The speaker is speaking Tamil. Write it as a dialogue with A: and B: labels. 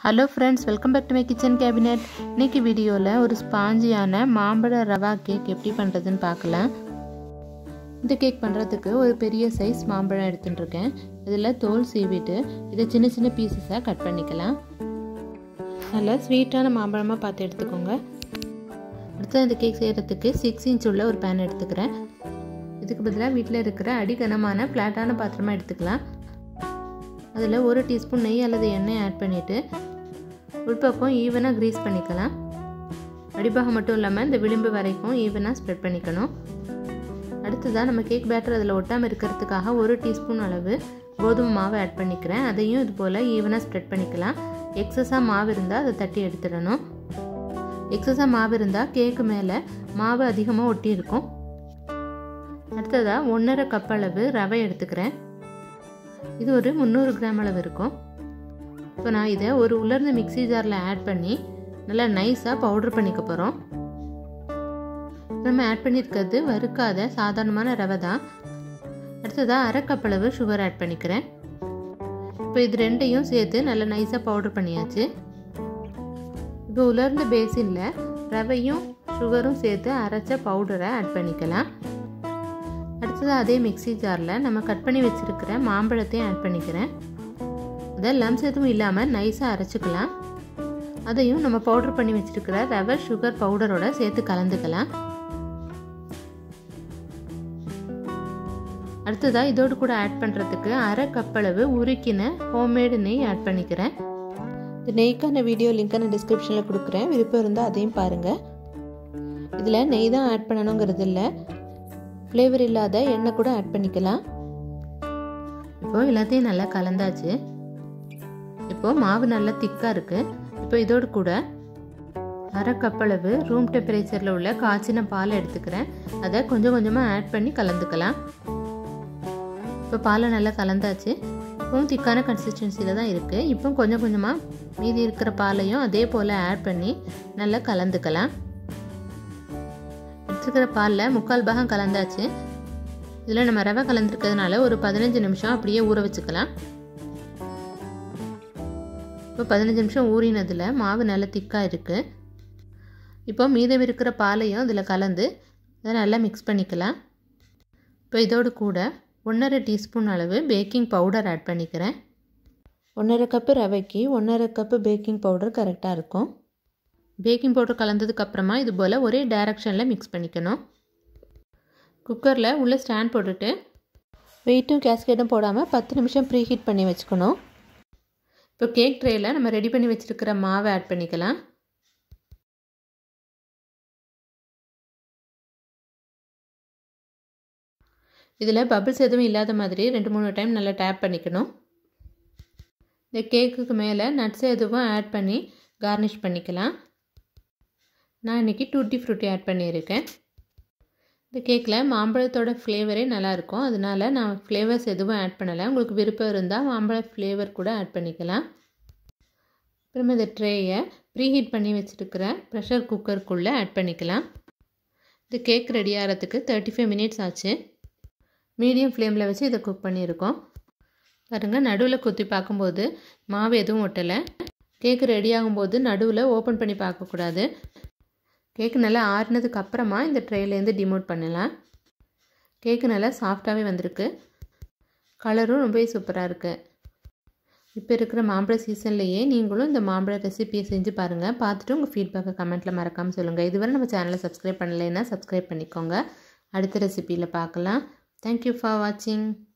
A: hello friends welcome back to my kitchen cabinet இன்னைக்கு வீடியோவில் ஒரு ஸ்பாஞ்சியான மாம்பழ ரவா கேக் எப்படி பண்ணுறதுன்னு பார்க்கலாம் இந்த கேக் பண்ணுறதுக்கு ஒரு பெரிய சைஸ் மாம்பழம் எடுத்துட்டுருக்கேன் இதில் தோல் சீவிட்டு இதை சின்ன சின்ன பீசஸாக கட் பண்ணிக்கலாம் நல்லா ஸ்வீட்டான மாம்பழமாக பார்த்து எடுத்துக்கோங்க அடுத்து இந்த கேக் செய்கிறதுக்கு சிக்ஸ் இன்ச் உள்ள ஒரு பேன் எடுத்துக்கிறேன் இதுக்கு பதிலாக வீட்டில் இருக்கிற அடிகனமான ஃப்ளாட்டான பாத்திரமாக எடுத்துக்கலாம் அதில் ஒரு டீஸ்பூன் நெய் அல்லது எண்ணெய் ஆட் பண்ணிவிட்டு உள்பக்கம் ஈவனாக க்ரீஸ் பண்ணிக்கலாம் அடிப்பாகம் மட்டும் இல்லாமல் இந்த விளிம்பு வரைக்கும் ஈவனாக ஸ்ப்ரெட் பண்ணிக்கணும் அடுத்ததாக நம்ம கேக் பேட்டர் அதில் ஒட்டாமல் இருக்கிறதுக்காக ஒரு டீஸ்பூன் அளவு கோதுமை மாவு ஆட் பண்ணிக்கிறேன் அதையும் இது போல் ஈவனாக ஸ்ப்ரெட் பண்ணிக்கலாம் எக்ஸஸாக மாவு இருந்தால் அதை தட்டி எடுத்துடணும் எக்ஸஸாக மாவு இருந்தால் கேக்கு மேலே மாவு அதிகமாக ஒட்டி இருக்கும் அடுத்ததாக ஒன்றரை கப் அளவு ரவை எடுத்துக்கிறேன் இது ஒரு முந்நூறு கிராம் அளவு இருக்கும் இப்போ நான் இதை ஒரு உலர்ந்த மிக்சி ஜாரில் ஆட் பண்ணி நல்லா நைஸாக பவுட்ரு பண்ணிக்க போகிறோம் நம்ம ஆட் பண்ணியிருக்கிறது வறுக்காத சாதாரணமான ரவை தான் அடுத்ததாக அரை கப் அளவு சுகர் ஆட் பண்ணிக்கிறேன் இப்போ இது ரெண்டையும் சேர்த்து நல்லா நைஸாக பவுட்ரு பண்ணியாச்சு இப்போ உலர்ந்த பேசினில் ரவையும் சுகரும் சேர்த்து அரைச்ச பவுடரை ஆட் பண்ணிக்கலாம் அடுத்ததாக அதே மிக்சி ஜாரில் நம்ம கட் பண்ணி வச்சுருக்கிற மாம்பழத்தையும் ஆட் பண்ணிக்கிறேன் அதை லம்ஸ் எதுவும் இல்லாமல் நைஸாக அரைச்சிக்கலாம் அதையும் நம்ம பவுட்ரு பண்ணி வச்சுருக்கிற ரவை சுகர் பவுடரோட சேர்த்து கலந்துக்கலாம் அடுத்ததாக இதோடு கூட ஆட் பண்ணுறதுக்கு அரை கப்பளவு உருக்கின ஹோம்மேடு நெய் ஆட் பண்ணிக்கிறேன் இந்த நெய்க்கான வீடியோ லிங்க்கை நான் டிஸ்கிரிப்ஷனில் கொடுக்குறேன் விருப்பம் இருந்தால் அதையும் பாருங்கள் இதில் நெய் தான் ஆட் பண்ணணுங்கிறது இல்லை ஃப்ளேவர் இல்லாத எண்ணெய் கூட ஆட் பண்ணிக்கலாம் இப்போ எல்லாத்தையும் நல்லா கலந்தாச்சு இப்போ மாவு நல்லா திக்காக இருக்குது இப்போ இதோடு கூட அரை கப்பளவு ரூம் டெம்பரேச்சரில் உள்ள காய்ச்சின பால் எடுத்துக்கிறேன் அதை கொஞ்சம் கொஞ்சமாக ஆட் பண்ணி கலந்துக்கலாம் இப்போ பாலை நல்லா கலந்தாச்சு இப்போவும் திக்கான கன்சிஸ்டன்சியில் தான் இருக்குது இப்போ கொஞ்சம் கொஞ்சமாக மீதி இருக்கிற பாலையும் அதே போல் ஆட் பண்ணி நல்லா கலந்துக்கலாம் எடுத்துக்கிற பாலில் முக்கால் பாகம் கலந்தாச்சு இதில் நம்ம ரவை கலந்துருக்கிறதுனால ஒரு பதினஞ்சு நிமிஷம் அப்படியே ஊற வச்சுக்கலாம் இப்போ பதினஞ்சு நிமிஷம் ஊறினதில் மாவு நல்லா திக்காக இருக்குது இப்போ மீதம் இருக்கிற பாலையும் இதில் கலந்து அதை நல்லா மிக்ஸ் பண்ணிக்கலாம் இப்போ இதோடு கூட ஒன்றரை டீஸ்பூன் அளவு பேக்கிங் பவுடர் ஆட் பண்ணிக்கிறேன் ஒன்றரை கப்பு ரவைக்கு ஒன்றரை கப்பு பேக்கிங் பவுடர் கரெக்டாக இருக்கும் பேக்கிங் பவுடர் கலந்ததுக்கப்புறமா இது போல் ஒரே டைரக்ஷனில் மிக்ஸ் பண்ணிக்கணும் குக்கரில் உள்ளே ஸ்டாண்ட் போட்டுட்டு வெயிட்டும் கேஸ்கேட்டும் போடாமல் பத்து நிமிஷம் ப்ரீ ஹீட் பண்ணி வச்சுக்கணும் இப்போ கேக் ட்ரேயில் நம்ம ரெடி பண்ணி வச்சுருக்கிற மாவை ஆட் பண்ணிக்கலாம் இதில் பபிள்ஸ் எதுவும் இல்லாத மாதிரி ரெண்டு மூணு டைம் நல்லா டேப் பண்ணிக்கணும் இந்த கேக்குக்கு மேலே நட்ஸ் எதுவும் ஆட் பண்ணி கார்னிஷ் பண்ணிக்கலாம் நான் இன்றைக்கி டூட்டி ஃப்ரூட்டி ஆட் பண்ணியிருக்கேன் இந்த கேக்கில் மாம்பழத்தோட ஃப்ளேவரே நல்லாயிருக்கும் அதனால் நான் ஃப்ளேவர்ஸ் எதுவும் ஆட் பண்ணலை உங்களுக்கு விருப்பம் இருந்தால் மாம்பழ ஃப்ளேவர் கூட ஆட் பண்ணிக்கலாம் அப்புறம் இந்த ட்ரேயை ப்ரீஹீட் பண்ணி வச்சுருக்கிற ப்ரெஷர் குக்கருக்குள்ளே ஆட் பண்ணிக்கலாம் இந்த கேக் ரெடி ஆகிறதுக்கு தேர்ட்டி ஃபைவ் மினிட்ஸ் ஆச்சு மீடியம் ஃப்ளேமில் வச்சு இதை குக் பண்ணியிருக்கோம் பாருங்கள் நடுவில் குத்தி பார்க்கும்போது மாவு எதுவும் ஒட்டலை கேக்கு ரெடி ஆகும்போது நடுவில் ஓப்பன் பண்ணி பார்க்கக்கூடாது கேக்கு நல்லா ஆறினதுக்கு அப்புறமா இந்த ட்ரேலேருந்து டிமோட் பண்ணலாம் கேக்கு நல்லா சாஃப்டாகவே வந்திருக்கு கலரும் ரொம்பவே சூப்பராக இருக்குது இப்போ இருக்கிற மாம்பழ சீசன்லேயே நீங்களும் இந்த மாம்பழ ரெசிபியை செஞ்சு பாருங்கள் பார்த்துட்டு உங்கள் ஃபீட்பேக்கை கமெண்ட்டில் மறக்காமல் சொல்லுங்கள் இதுவரை நம்ம சேனலை சப்ஸ்கிரைப் பண்ணலைன்னா சப்ஸ்கிரைப் பண்ணிக்கோங்க அடுத்த ரெசிபியில் பார்க்கலாம் தேங்க்யூ ஃபார் வாட்சிங்